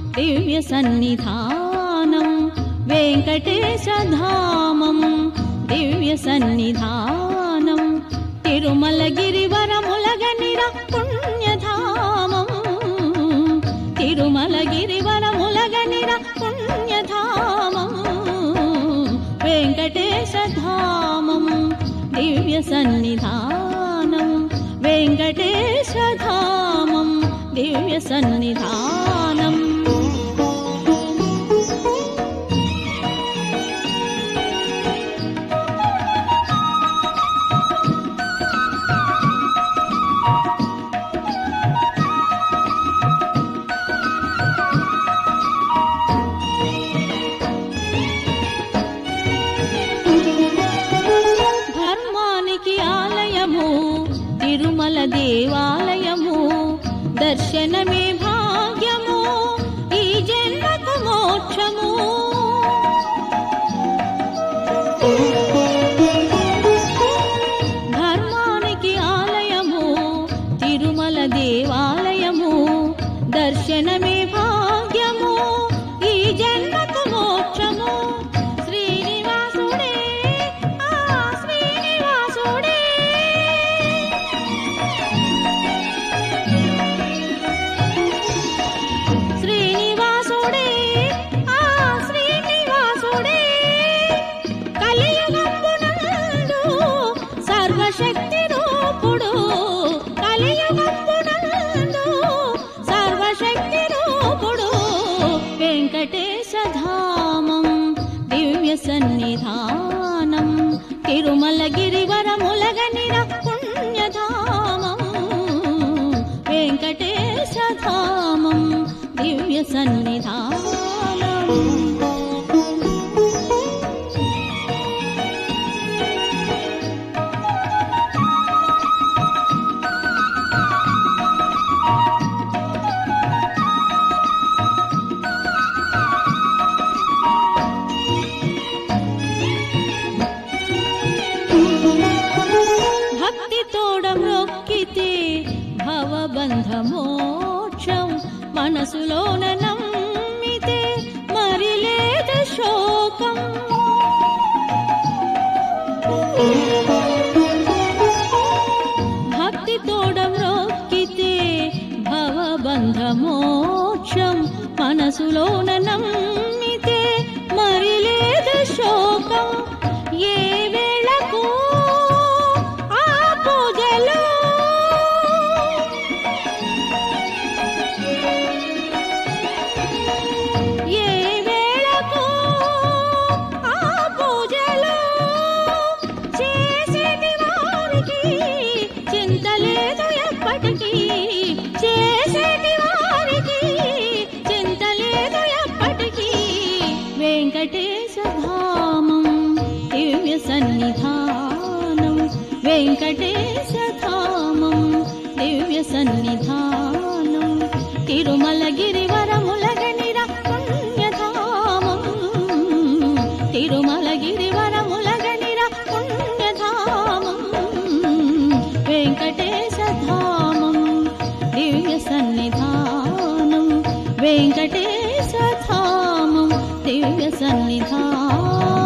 దివ్య సన్నిధానం వెంకటేశధామం దివ్య సన్నిధానం తిరుమల గిరివరములగనిర పుణ్యధామం తిరుమల గిరివరములగనిర పుణ్యధామం వెంకటేశధామం దివ్య సన్నిధానం వెంకటేశధామం దివ్య సన్నిధానం ధర్మానికి ఆలయము తిరుమల దేవాలయము దర్శనమే భాగ్యము ఈ జన్మకు మోక్షము ధర్మానికి ఆలయము తిరుమల దేవాలయము దర్శనమే భాగ్యము ఈ జన్మకు మోక్షము శ్రీనివాసుడే ఆ శ్రీనివాసుడే శ్రీనివాసుడే ఆ శ్రీనివాసుడే కలియుగంబునందు సర్వశక్తి రూపుడు కలియుగంబునందు సర్వశక్తి రూపుడు వెంకటేశధామం దివ్య సన్నిధానం తిరుమల గిరివరములగనిర పుణ్యధామం వెంకటేశధామం దివ్య సన్నిధానం భక్తి తోడ మ్రొక్కితే భవబంధ మోక్షం మనసులోన నమ్మితే మరి లేద శోకం భక్తి తోడ మ్రొక్కితే భవబంధ మోక్షం మనసులోన నమ్మితే మరి లేద శోకం ఏ వేళకు ఆ పూజలో ఏ వేళకు ఆ పూజలో చేసేటి వారికి చింత లేదు ఎప్పటికీ చేసేటి వారికి చింత లేదు ఎప్పటికీ వెంకటేశధామం దివ్య సన్నిధానం వెంకటేశధామం దివ్య సన్నిధానం తిరుమల గిరివరములగనిర పుణ్యధామం తిరుమల గిరివరములగనిర పుణ్యధామం వెంకటేశధామం దివ్య సన్నిధానం వెంకటేశధామం దివ్య సన్నిధానం